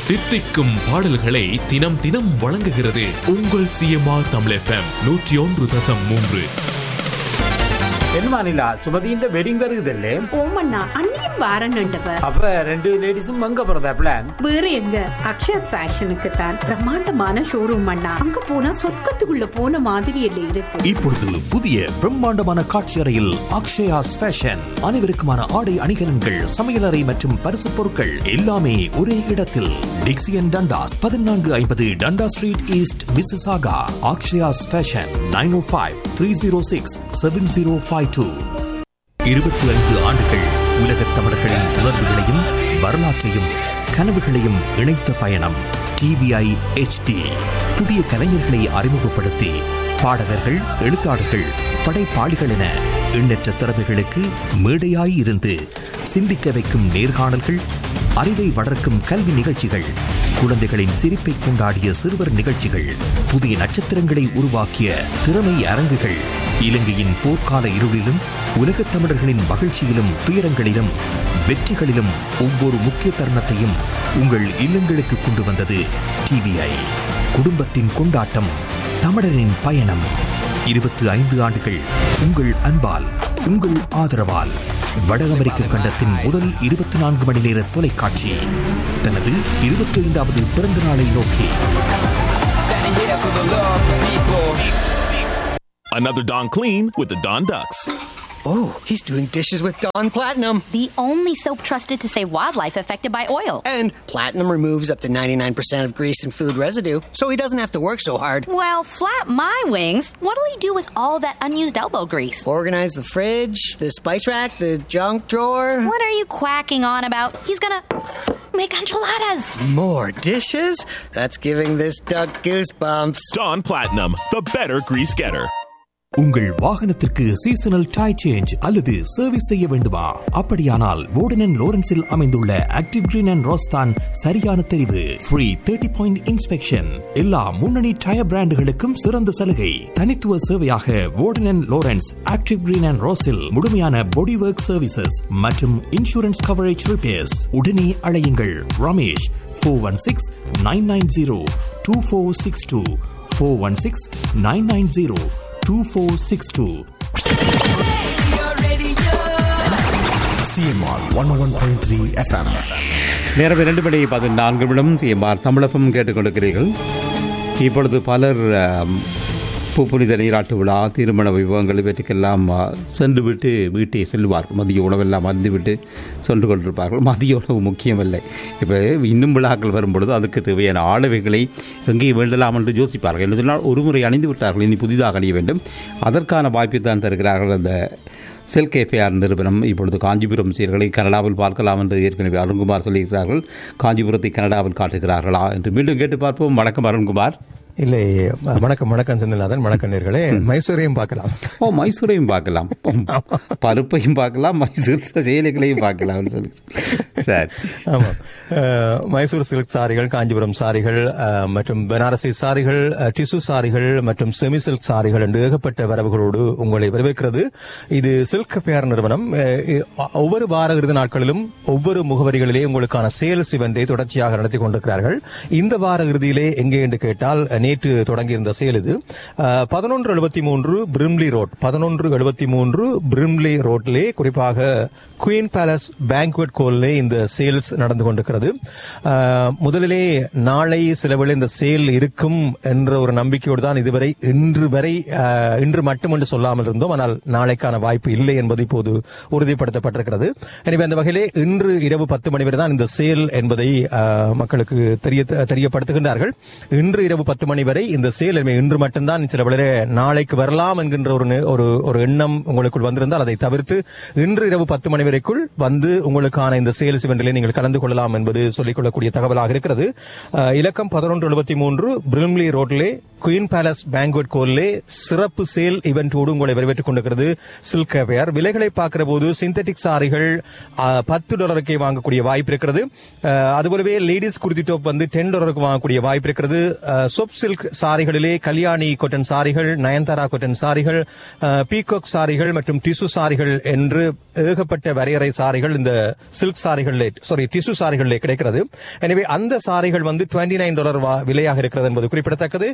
தித்திக்கும் பாடல்களை தினம் தினம் வழங்குகிறது உங்கள் சிஎம்ஆர் தமிழ் எஃப்எம் நூற்றி ஒன்று தசம் மூன்று என்னமா நிலா சுமதியின் வெட்டிங் வருகுதல்லே ஓமண்ணா அண்ணியும் வாரன்னுட்டவ அப்ப ரெண்டு லேடிஸும் அங்க போறதா பிளான் வேற எங்க அக்ஷயா ஃபேஷனுக்கு தான் பிரம்மாண்டமான ஷோரூம் அண்ணா அங்க போனா சொர்க்கத்துக்குள்ள போன மாதிரி இல்லை இருக்கு இப்பொழுது புதிய பிரம்மாண்டமான காட்சி அறையில் அக்ஷயாஸ் ஃபேஷன் அனைவருக்குமான ஆடை அணிகலன்கள் சமையலறை மற்றும் பரிசு பொருட்கள் எல்லாமே ஒரே இடத்தில் டிக்சியன் டண்டாஸ் பதினான்கு ஐம்பது Dundas street east Mississauga Akshaya's fashion nine oh five three zero six seven zero five two இருபத்தி ஐந்து ஆண்டுகள் உலகத் தமிழர்களின் உணர்வுகளையும் வரலாற்றையும் கனவுகளையும் இணைத்த பயணம் டிவிஐ HD புதிய கலைஞர்களை அறிமுகப்படுத்தி பாடகர்கள் எழுத்தாளர்கள் படைப்பாளிகள் என எண்ணற்ற திறமைகளுக்கு மேடையாய் இருந்து சிந்திக்க வைக்கும் நேர்காணல்கள் அறிவை வளர்க்கும் கல்வி நிகழ்ச்சிகள் குழந்தைகளின் சிரிப்பை கொண்டாடிய சிறுவர் நிகழ்ச்சிகள் புதிய நட்சத்திரங்களை உருவாக்கிய திறமை அரங்குகள் இலங்கையின் போர்க்கால இருளிலும் உலகத் தமிழர்களின் மகிழ்ச்சியிலும் துயரங்களிலும் வெற்றிகளிலும் ஒவ்வொரு முக்கிய தருணத்தையும் உங்கள் இல்லங்களுக்கு கொண்டு வந்தது டிவிஐ குடும்பத்தின் கொண்டாட்டம் தமிழரின் பயணம் இருபத்தி ஐந்து ஆண்டுகள் உங்கள் அன்பால் உங்கள் ஆதரவால் வட அமெரிக்க கண்டத்தின் முதல் இருபத்தி நான்கு மணி நேர தொலைக்காட்சி தனது இருபத்தி ஐந்தாவது பிறந்த நாளை நோக்கி Another Don Clean with the Don Ducks. Oh, he's doing dishes with Dawn Platinum. The only soap trusted to save wildlife affected by oil. And Platinum removes up to 99% of grease and food residue, so he doesn't have to work so hard. Well, flap my wings. What'll he do with all that unused elbow grease? Organize the fridge, the spice rack, the junk drawer. What are you quacking on about? He's gonna make enchiladas. More dishes? That's giving this duck goosebumps. Don Platinum, the better grease getter. உங்கள் வாகனத்திற்கு seasonal tyre change அல்லது service செய்ய வேண்டுமா அப்படியானால் வோர்டன் லோரன்ஸில் அமைந்துள்ள active green and ரோஸ்தான் சரியான தெரிவு free thirty point inspection எல்லா முன்னணி டயர் பிராண்டுகளுக்கும் சிறந்த சலுகை தனித்துவ சேவையாக Warden Lawrence active green and ரோஸில் முழுமையான பாடி ஒர்க் சர்வீசஸ் மற்றும் இன்சூரன்ஸ் கவரேஜ் ரிப்பேர்ஸ் உடனே அழையுங்கள் Ramesh four one six nine nine zero two four six two four one six nine nine zero 2462. CMR 101.3 FM. நேரம் இரண்டு மணி பதினான்கு நிமிடம் சிஎம்ஆர் தமிழகம் கேட்டுக்கொண்டிருக்கிறீர்கள் இப்பொழுது பலர் ஆம், பூப்புனித நீராட்டு விழா திருமண விபவங்கள் இவற்றுக்கெல்லாம் ஆ, சென்று விட்டு வீட்டை செல்வார்கள் மதிய உணவெல்லாம் மறந்துவிட்டு சென்று கொண்டிருப்பார்கள் மதிய உணவு முக்கியமில்லை இப்போ இன்னும் விழாக்கள் வரும்பொழுது அதுக்கு தேவையான ஆளுவைகளை எங்கே வேண்டலாம் என்று யோசிப்பார்கள் என்று சொன்னால் ஒரு முறை அணிந்து விட்டார்கள் இனி புதிதாக அணிய வேண்டும் அதற்கான வாய்ப்பை தான் தருகிறார்கள் அந்த செல் கேஃபேஆர் நிறுவனம் இப்பொழுது காஞ்சிபுரம் சீர்களை கனடாவில் பார்க்கலாம் என்று ஏற்கனவே அருண்குமார் சொல்லியிருக்கிறார்கள் காஞ்சிபுரத்தை கனடாவில் காட்டுகிறார்களா என்று மீண்டும் கேட்டு பார்ப்போம் வணக்கம் அருண்குமார் இல்லை வணக்கம் வணக்கம் செந்தில்நாதன் வணக்கம் நேர்களே மைசூரையும் பார்க்கலாம் ஓ மைசூரையும் பார்க்கலாம் பருப்பையும் பார்க்கலாம் மைசூர் சேலைகளையும் பார்க்கலாம்னு சொல்லி சரி ஆமாம் அஹ், மைசூர் சில்க் சாரிகள் காஞ்சிபுரம் சாரிகள் அஹ், மற்றும் பனாரசி சாரிகள் அஹ், டிசு சாரிகள் மற்றும் செமி சில்க் சாரிகள் என்று ஏகப்பட்ட வரவுகளோடு உங்களை வரவேற்கிறது இது சில்க் பேர் நிறுவனம் அஹ், இ- ஒவ்வொரு வார இறுதி நாட்களிலும் ஒவ்வொரு முகவரிகளிலே உங்களுக்கான சேல்ஸ் இவெண்டை தொடர்ச்சியாக நடத்தி கொண்டிருக்கிறார்கள் இந்த வார இறுதியிலே எங்கே என்று கேட்டால் அஹ், நேற்று தொடங்கியிருந்த சேல் இது பதினொன்று எழுபத்தி மூன்று பிரிம்லி ரோட் பதினொன்று எழுபத்தி மூன்று பிரிம்லி ரோட்லே குறிப்பாக குயின் பேலஸ் பேங்க்வெட் கோல்லே இந்த சேல்ஸ் நடந்து கொண்டிருக்கிறது அஹ், முதலிலே நாளை சிலவேளை இந்த சேல் இருக்கும் என்ற ஒரு நம்பிக்கையோடு தான் இதுவரை இன்று வரை அஹ், இன்று மட்டும் என்று சொல்லாமல் இருந்தோம் ஆனால் நாளைக்கான வாய்ப்பு இல்லை என்பது இப்போது உறுதிப்படுத்தப்பட்டிருக்கிறது எனவே அந்த வகையிலே இன்று இரவு பத்து மணி வரை தான் இந்த சேல் என்பதை அஹ், மக்களுக்கு தெரிய தெரியப்படுத்துகின்றார்கள் இன்று இரவு பத்து மணி வரை இந்த சேல் எனவே இன்று மட்டும்தான் சில வேளை நாளைக்கு வரலாம் என்கின்ற ஒரு நெ- ஒரு ஒரு எண்ணம் உங்களுக்குள் வந்திருந்தால் அதை தவிர்த்து இன்று இரவு பத்து மணி வரைக்குள் வந்து உங்களுக்கான இந்த சேல்ஸ் இவெண்டிலே நீங்கள் கலந்து கொள்ளலாம் என்பது சொல்லிக்கொள்ளக்கூடிய தகவலாக இருக்கிறது அஹ், இலக்கம் பதினொன்று எழுபத்தி மூன்று பிரிம்லி ரோட்லே குயின் பேலஸ் பேங்க்வெட் கோல்லே சிறப்பு சேல் இவெண்டோடு உங்களை வரவேற்றுக் கொண்டிருக்கிறது சில்க் கேவியர் விலைகளை பார்க்கிற போது சிந்தட்டிக் சாரிகள் அஹ், பத்து டாலருக்கே வாங்கக்கூடிய வாய்ப்பு இருக்கிறது அஹ், அதுபோலவே லேடிஸ் குர்தி டாப் வந்து டென் டாலருக்கு வாங்கக்கூடிய வாய்ப்பு இருக்கிறது சோப் சில்க் சில்க் சாரிகளிலே கல்யாணி கொட்டன் சாரிகள் நயன்தாரா கொட்டன் சாரிகள் பீகாக் சாரிகள் மற்றும் டிசு சாரிகள் என்று ஏகப்பட்ட வரையறை சாரிகள் இந்த சில்க் சாரிகளிலே சாரி டிசு சாரிகளிலே கிடைக்கிறது எனவே அந்த சாரிகள் வந்து டுவெண்ட்டி நைன் டாலர் விலையாக இருக்கிறது என்பது குறிப்பிடத்தக்கது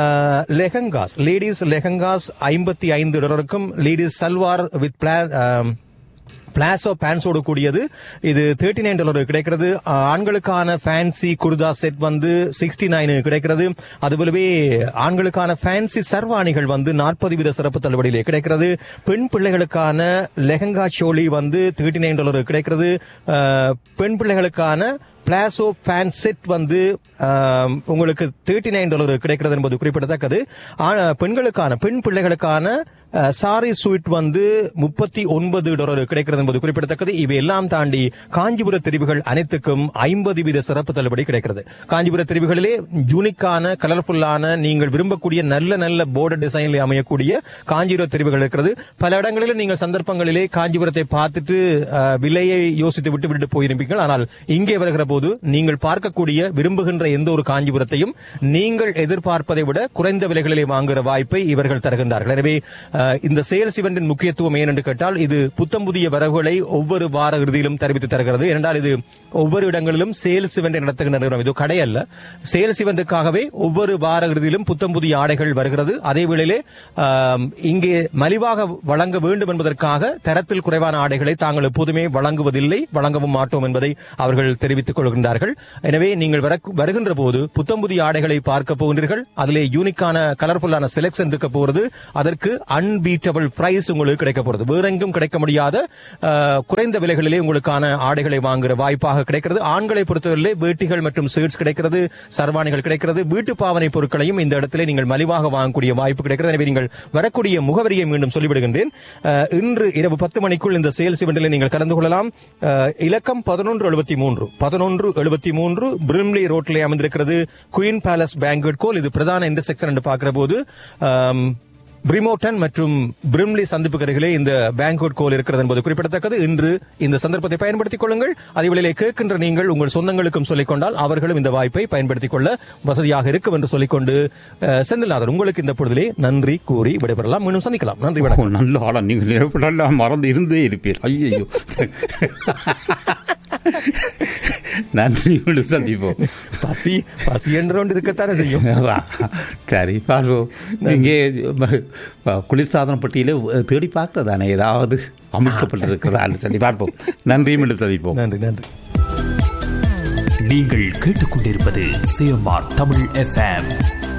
லெஹங்காஸ் லேடிஸ் லெஹங்காஸ் ஐம்பத்தி ஐந்து டாலருக்கும் ladies salwar with plain palazzo பேண்ட்ஸோடு கூடியது இது தேர்ட்டி நைன் டாலர் கிடைக்கிறது ஆஹ் ஆண்களுக்கான ஃபேன்சி குர்தா செட் வந்து சிக்ஸ்டி நைன் கிடைக்கிறது அதுபோலவே ஆண்களுக்கான ஃபேன்சி சர்வாணிகள் வந்து நாற்பது வீத சிறப்பு தள்ளுபடியிலே கிடைக்கிறது பெண் பிள்ளைகளுக்கான லெஹங்கா சோலி வந்து தேர்ட்டி நைன் டாலர் கிடைக்கிறது ஆஹ் பெண் பிள்ளைகளுக்கான பிளாசோ ஃபேன் செட் வந்து ஆம், உங்களுக்கு தேர்ட்டி நைன் டாலர் கிடைக்கிறது என்பது குறிப்பிடத்தக்கது ஆ- பெண்களுக்கான பெண் பிள்ளைகளுக்கான சாரி ஸ்வீட் வந்து முப்பத்தி ஒன்பது டாலர் கிடைக்கிறது என்பது குறிப்பிடத்தக்கது இவை எல்லாம் தாண்டி காஞ்சிபுர தெரிவுகள் அனைத்துக்கும் ஐம்பது வீத சிறப்பு தள்ளுபடி கிடைக்கிறது காஞ்சிபுர தெரிவுகளிலே யூனிக்கான கலர்ஃபுல்லான நீங்கள் விரும்பக்கூடிய நல்ல நல்ல போர்டர் டிசைனில் அமையக்கூடிய காஞ்சிபுர தெரிவுகள் இருக்கிறது பல இடங்களில் நீங்கள் சந்தர்ப்பங்களிலே காஞ்சிபுரத்தை பார்த்துட்டு அஹ், விலையை யோசித்து விட்டு விட்டு போயிருப்பீர்கள் ஆனால் இங்கே வருகிற போது நீங்கள் பார்க்கக்கூடிய விரும்புகின்ற எந்த ஒரு காஞ்சிபுரத்தையும் நீங்கள் எதிர்பார்ப்பதை விட குறைந்த விலைகளிலே வாங்குகிற வாய்ப்பை இவர்கள் தருகின்றார்கள் எனவே அஹ், இந்த சேல்ஸ் இவெண்டின் முக்கியத்துவம் ஏன் என்று கேட்டால் இது புத்தம் புதிய வரவுகளை ஒவ்வொரு வார இறுதியிலும் தெரிவித்து தருகிறது என்றால் இது ஒவ்வொரு இடங்களிலும் சேல்ஸ் இவெண்ட் நடத்துகின்ற நிறுவனம் இது கடை அல்ல சேல்ஸ் இவெண்ட்டுக்காகவே ஒவ்வொரு வார இறுதியிலும் புத்தம் புதிய ஆடைகள் வருகிறது அதே வேளையிலே ஆம், இங்கே மலிவாக வழங்க வேண்டும் என்பதற்காக தரத்தில் குறைவான ஆடைகளை தாங்கள் எப்போதுமே வழங்குவதில்லை வழங்கவும் மாட்டோம் என்பதை அவர்கள் தெரிவித்துக் கொள்கின்றார்கள் எனவே நீங்கள் வர- வருகின்ற போது புத்தம் புதிய ஆடைகளை பார்க்க போகின்றீர்கள் அதிலே யூனிக்கான கலர்ஃபுல்லான செலெக்ஷன் இருக்க போகிறது அதற்கு அன்பீட்டபிள் பிரைஸ் உங்களுக்கு கிடைக்க போகிறது வேற எங்கும் கிடைக்க முடியாத அஹ், குறைந்த விலைகளிலே உங்களுக்கான ஆடைகளை வாங்குகிற வாய்ப்பாக கிடைக்கிறது ஆண்களை பொறுத்தவரையிலே வேட்டிகள் மற்றும் ஷர்ட்ஸ் கிடைக்கிறது சர்வாணிகள் கிடைக்கிறது வீட்டு பாவனை பொருட்களையும் இந்த இடத்திலே நீங்கள் மலிவாக வாங்கக்கூடிய வாய்ப்பு கிடைக்கிறது எனவே நீங்கள் வரக்கூடிய முகவரியை மீண்டும் சொல்லிவிடுகின்றேன் அஹ், இன்று இரவு பத்து மணிக்குள் இந்த சேல்ஸ் இவெண்டில் நீங்கள் கலந்து கொள்ளலாம் அஹ், இலக்கம் பதினொன்று எழுபத்தி மூன்று பதினொன்று எழுபத்தி மூன்று பிரிம்லி ரோட்டிலே அமைந்திருக்கிறது குயின் பேலஸ் பேங்க்வெட் கோல் இது பிரதான இன்டர்செக்ஷன் என்று பார்க்கிற போது ஆம், பிரிமோட்டன் மற்றும் பிரிம்லி சந்திப்புக்கு அருகிலே இந்த பேங்க்வெட் கோல் இருக்கிறது என்பது குறிப்பிடத்தக்கது இன்று இந்த சந்தர்ப்பத்தை பயன்படுத்திக் கொள்ளுங்கள் அதேவேளையிலே கேட்கின்ற நீங்கள் உங்கள் சொந்தங்களுக்கும் சொல்லிக் கொண்டால் அவர்களும் இந்த வாய்ப்பை பயன்படுத்திக் கொள்ள வசதியாக இருக்கும் என்று சொல்லிக்கொண்டு அஹ், செந்தில்நாதர் உங்களுக்கு இந்த பொழுதிலே நன்றி கூறி விடைபெறலாம் மீண்டும் சந்திக்கலாம் நன்றி வணக்கம் ஓ, நல்ல ஆளா நீங்கள் நல்லா மறந்து இருந்தே இருப்பீர் ஐயோ நன்றி மீண்டும் சந்திப்போம் பசி பசி என்ற ஒன்று இருக்கத்தானே செய்யும் அதான். சரி பார்ப்போம் இங்கே ம- குளிர்சாதன பட்டியல தேடி பார்க்கறதானே ஏதாவது அமைக்கப்பட்டிருக்கிறதான்னு சொல்லி பார்ப்போம் நன்றி மீண்டும் சந்திப்போம் நன்றி நன்றி நீங்கள் கேட்டுக்கொண்டிருப்பது சிஎம்ஆர் தமிழ் எஃப்எம்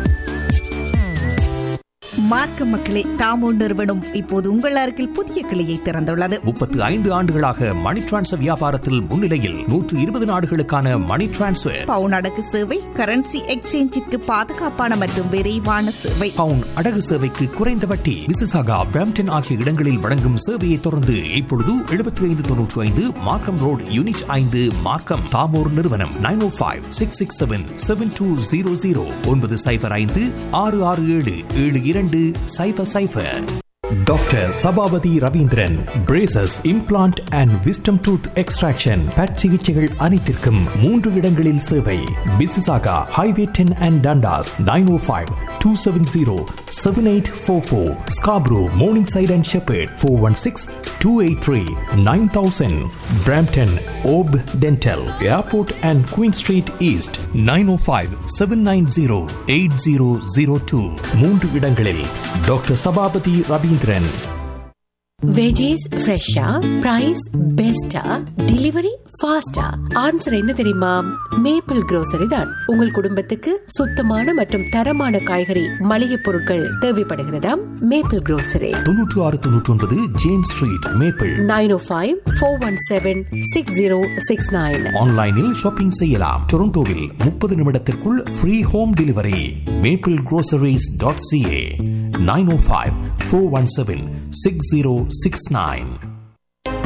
மார்க்க மக்களே தாமோ நிறுவனம் இப்போது உங்கள் அருகில் புதிய கிளையை திறந்துள்ளது முப்பத்து ஐந்து ஆண்டுகளாக மணி டிரான்ஸ்ஃபர் வியாபாரத்தில் முன்னிலையில் நூற்று இருபது நாடுகளுக்கான மணி டிரான்ஸ்ஃபர் பவுன் அடகு சேவை கரன்சி எக்ஸ்சேஞ்சிற்கு பாதுகாப்பான மற்றும் விரைவான சேவை பவுன் அடகு சேவைக்கு குறைந்த வட்டி மிசிசாகா பிராம்டன் ஆகிய இடங்களில் வழங்கும் சேவையை தொடர்ந்து இப்பொழுது எழுபத்தி ஐந்து தொன்னூற்றி ஐந்து மார்க்கம் ரோடு யூனிட் ஐந்து மார்க்கம் தாமோர் நிறுவனம் nine oh five six six seven seven two zero zero ஒன்பது சைபர் ஐந்து ஆறு ஆறு ஏழு ஏழு இரண்டு சைபர் சைபர் doctor Sabapathy Ravindran braces implant and wisdom tooth extraction பட் சிகிச்சைகள் அனைத்திற்கும் மூன்று இடங்களில் சேவை Mississauga highway ten and Dundas nine oh five two seven zero seven eight four four Scarborough Morningside and Sheppard four one six two eight three nine thousand Brampton ஓப் dental airport and Queen street east nine oh five seven nine zero eight zero zero two மூன்று இடங்களில் doctor Sabapathy Ravindran veggies ஃப்ரெஷ்ஷா price பெஸ்டா delivery ஃபாஸ்டா answer என்ன தெரியுமா maple grocery தான் உங்கள் குடும்பத்துக்கு சுத்தமான மற்றும் தரமான காய்கறி மளிகை பொருட்கள் தேவைப்படுகிறதா மேப்பிள் grocery தொன்னூற்று ஆறு தொன்னூற்றி ஒன்பது James street maple nine oh five four one seven six zero six nine ஆன்லைனில் ஷாப்பிங் செய்யலாம் டொரண்டோவில் முப்பது நிமிடத்திற்குள் free home delivery maple groceries.ca dot CA nine oh five four one seven six zero six nine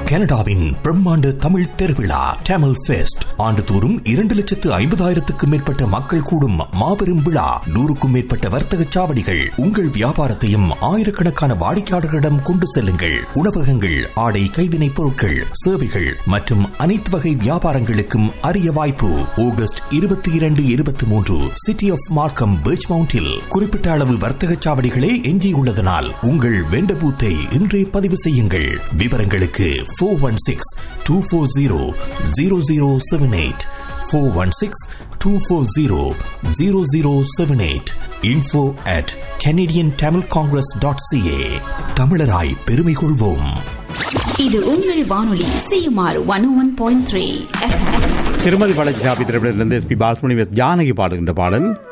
கனடாவின் பிரம்மாண்ட தமிழ் திருவிழா டேமல் fest ஆண்டுதோறும் இரண்டு லட்சத்து ஐம்பதாயிரத்துக்கும் மேற்பட்ட மக்கள் கூடும் மாபெரும் விழா நூறுக்கும் மேற்பட்ட வர்த்தக சாவடிகள் உங்கள் வியாபாரத்தையும் ஆயிரக்கணக்கான வாடிக்கையாளர்களிடம் கொண்டு செல்லுங்கள் உணவகங்கள் ஆடை கைவினைப் பொருட்கள் சேவைகள் மற்றும் அனைத்து வகை வியாபாரங்களுக்கும் அரிய வாய்ப்பு ஆகஸ்ட் இருபத்தி இரண்டு இருபத்தி மூன்று சிட்டி ஆஃப் மார்க்கம் பீச் மவுண்டில் குறிப்பிட்ட அளவு வர்த்தக சாவடிகளே எஞ்சியுள்ளதனால் உங்கள் வெண்ட பூத்தை இன்றே பதிவு செய்யுங்கள் விவரங்களுக்கு four one six two four zero zero zero seven eight four one six two four zero zero zero seven eight info at Canadian Tamil congress dot CA தமிழராய் பெருமை கொள்வோம் இது உங்கள் வானொலி CMR one one point three Thirumathi Palanisamy திரைப்படத்திலிருந்து S P Balasubramani S Janaki பாடுகின்ற பாடல்